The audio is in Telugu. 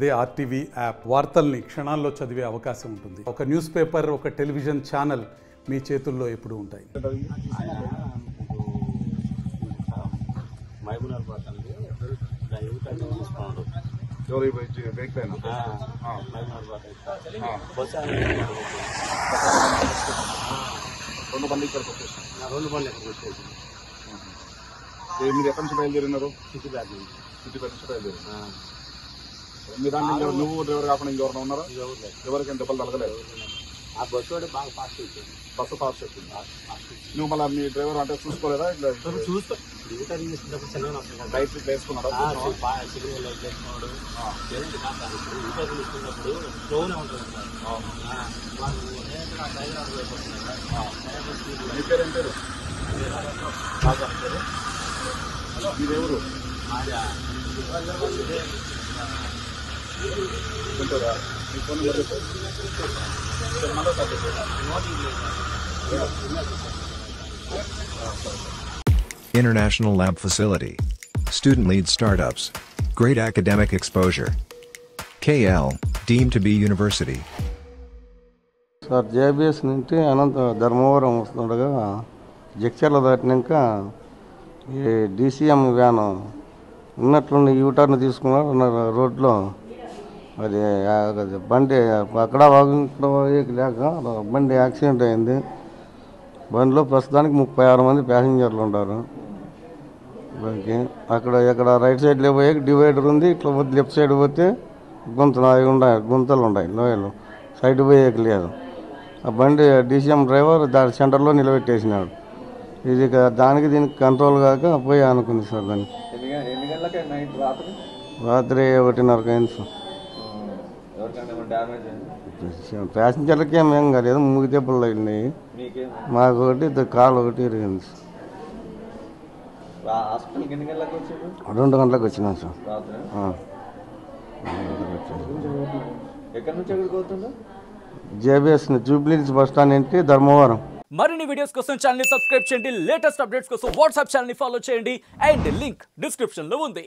అదే ఆర్టీవీ యాప్ వార్తల్ని క్షణాల్లో చదివే అవకాశం ఉంటుంది ఒక న్యూస్ పేపర్ ఒక టెలివిజన్ ఛానల్ మీ చేతుల్లో ఎప్పుడూ ఉంటాయి మహబూబ్నగర్ పడుతుంది యూటర్న్ తీసుకోండు ఎవరు బ్రేక్ పైన మహబూబ్నగర్ పడుతుంది బస్సు రెండు బండి ఇక్కడికి వచ్చేసి రెండు బండ్లు ఎక్కడ వచ్చేసి మీరు ఎక్కడి నుంచి బయలుదేరినారు సిటీ బ్యాగ్ నుంచి సిద్దిపేట నుంచి బయలుదేరి ఆ, మీ దాంట్లో ఇంకెవరు- నువ్వు డ్రైవర్ కాకుండా ఇంకెవరైనా ఉన్నారా ఇది ఎవరు లేదు. ఎవరికైనా దెబ్బలు తగలేదు ఆ బస్సు కూడా బాగా ఫాస్ట్ వచ్చింది బస్సు పాస్ చెప్పింది నువ్వు మళ్ళీ మీ డ్రైవర్ అంటే చూసుకోలేదా ఇట్లా చూసుకో యూటర్న్ తీసుకున్నప్పుడు సెలవు వస్తుంది కదా రైట్ వేసుకున్నారా సిగ్నల్ లైట్ వేసుకున్నాడు లేదంటే కాదు ఇప్పుడు యూటర్న్ తీసుకున్నప్పుడు స్లోనే ఉంటుంది సార్ ఆ, వాళ్ళు నేరుగా డ్రైవర్ అడుగు అయిపోతున్నారు మీ పేరు ఏం పేరు మీరెవరు ఉంటారా మీ ఫోన్ నెంబర్ చెప్పు సరే, మళ్ళీ ఒకసారి చెప్పు. International Lab Facility. Student lead startups. Great academic exposure. KL, deemed to be university. Sir JBS నుంచి అనంత ధర్మవరం వస్తుండగా జక్చర్ల దాటినాక ఈ డీసీఎం వ్యాన్ ఉన్నట్లుండి యూటర్న్ తీసుకున్నారు నా రోడ్లో అది ఆ, అది బండి అక్కడ వాగు, ఇక్కడ వాగు లేక బండి యాక్సిడెంట్ అయింది బండిలో ప్రస్తుతానికి ముప్పై ఆరు మంది ప్యాసింజర్లు ఉంటారు బండికి అక్కడ ఇక్కడ రైట్ సైడ్లో పోయి డివైడర్ ఉంది ఇట్లా పోతే లెఫ్ట్ సైడ్ పోతే గుంతలు అవి ఉన్నాయి గుంతలు ఉన్నాయి లోయలు సైడ్ పోయేకి లేదు ఆ బండి డీసీఎం డ్రైవర్ దాని సెంటర్లో నిలబెట్టేసినాడు ఇది ఇక దానికి దీనికి కంట్రోల్ కాక పోయి అనుకుంది సార్ దాన్ని ఎన్ని గంటలకి నైట్ రాత్రి రాత్రి ఒకటిన్నరకు అయింది సార్ ఎవరికైనా ఏమైనా డ్యామేజ్ అయింది ప్యాసింజర్లకి ఏం కాలేదు మూగి దెబ్బలు తగిలినాయి మీకేం మాకు ఒకటి ఇద్దరు కాలు ఒకటి ఇరిగింది సార్ హాస్పిటల్కి ఎన్ని గంటలకు వచ్చారు రెండు గంటలకు వచ్చినాం సార్ రాత్రి ఆ. రెండు గంటలకు వచ్చాం. ఎక్కడి నుంచి ఎక్కడికి పోతుందో జేబీఎస్ జూబ్లీస్ బస్ స్టాండ్ ఏంటి ధర్మవరం మరిన్ని వీడియోస్ కోసం ఛానల్ ని సబ్స్క్రైబ్ చేయండి లేటెస్ట్ అప్డేట్స్ కోసం వాట్సాప్ ఛానల్ ని ఫాలో చేయండి అండ్ లింక్ డిస్క్రిప్షన్ లో ఉంది